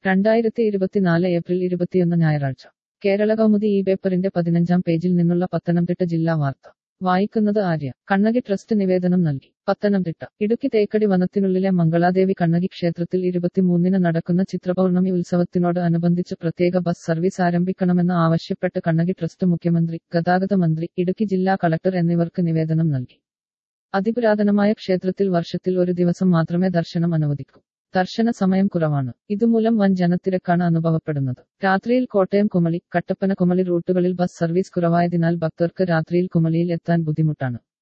രണ്ടായിരത്തി ഇരുപത്തിനാല് ഏപ്രിൽ ഇരുപത്തിയൊന്ന് ഞായറാഴ്ച കേരള കൗമുദി ഈ പേപ്പറിന്റെ പതിനഞ്ചാം പേജിൽ നിന്നുള്ള പത്തനംതിട്ട ജില്ലാ വാർത്ത വായിക്കുന്നത് ആര്യ കണ്ണകി ട്രസ്റ്റ് നിവേദനം നൽകി പത്തനംതിട്ട ഇടുക്കി തേക്കടി വനത്തിനുള്ളിലെ മംഗളാദേവി കണ്ണകി ക്ഷേത്രത്തിൽ ഇരുപത്തിമൂന്നിന് നടക്കുന്ന ചിത്രപൗർണമി ഉത്സവത്തിനോട് അനുബന്ധിച്ച് പ്രത്യേക ബസ് സർവീസ് ആരംഭിക്കണമെന്ന് ആവശ്യപ്പെട്ട് കണ്ണകി ട്രസ്റ്റ് മുഖ്യമന്ത്രി ഗതാഗത മന്ത്രി ഇടുക്കി ജില്ലാ കളക്ടർ എന്നിവർക്ക് നിവേദനം നൽകി അതിപുരാതനമായ ക്ഷേത്രത്തിൽ വർഷത്തിൽ ഒരു ദിവസം മാത്രമേ ദർശനം അനുവദിക്കൂ ദർശന സമയം കുറവാണ് ഇതുമൂലം വൻ ജനത്തിരക്കാണ് അനുഭവപ്പെടുന്നത് രാത്രിയിൽ കോട്ടയം കുമളി കട്ടപ്പന കുമളി റൂട്ടുകളിൽ ബസ് സർവീസ് കുറവായതിനാൽ ഭക്തർക്ക് രാത്രിയിൽ കുമളിയിൽ എത്താൻ ബുദ്ധിമുട്ടാണ്